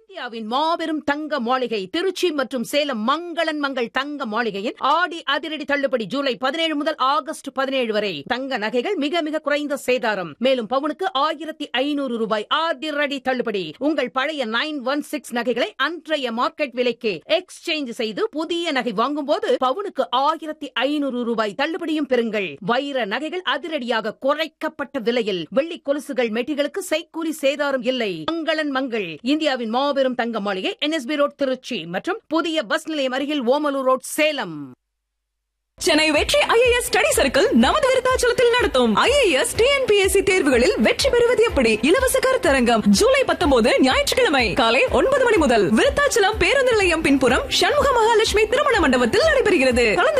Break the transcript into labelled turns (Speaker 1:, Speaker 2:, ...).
Speaker 1: இந்தியாவின் மாபெரும் தங்க மாளிகை திருச்சி மற்றும் சேலம் மங்களன் மங்கள் தங்க மாளிகையின் ஆடி அதிரடி தள்ளுபடி ஜூலை பதினேழு முதல் ஆகஸ்ட் பதினேழு வரை தங்க நகைகள் மிக மிக குறைந்த சேதாரம் மேலும் பவுனுக்கு ஆயிரத்தி ஐநூறு ரூபாய் அதிரடி தள்ளுபடி உங்கள் பழைய நைன் ஒன் சிக்ஸ் நகைகளை அன்றைய மார்க்கெட் விலைக்கு எக்ஸ்சேஞ்ச் செய்து புதிய நகை வாங்கும்போது பவுனுக்கு ஆயிரத்தி ஐநூறு ரூபாய் தள்ளுபடியும் பெறுங்கள் வைர நகைகள் அதிரடியாக குறைக்கப்பட்ட விலையில் வெள்ளி கொலுசுகள் மெட்டிகளுக்கு செய்கூலி சேதாரம் இல்லை மங்களன் மங்கள் இந்தியாவின் மாபெரும் தங்க மாளிகை என்எஸ்பி ரோட் திருச்சி மற்றும் புதிய பஸ் நிலையம் அருகில் ஓமலூர் ரோட் சேலம்
Speaker 2: சென்னை வெற்றி ஐஏஎஸ் ஸ்டடி சர்க்கிள் நமது விருத்தாச்சலத்தில் நடத்தும் ஐஏஎஸ் டிஎன்பிஎஸ்சி தேர்வுகளில் வெற்றி பெறுவது எப்படி இலவச கருத்தரங்கம் ஜூலை பத்தொன்பது ஞாயிற்றுக்கிழமை காலை ஒன்பது மணி முதல் விருத்தாச்சலம் பேருந்து நிலையம் பின்புறம் சண்முக மகாலட்சுமி திருமண மண்டபத்தில் நடைபெறுகிறது கலந்து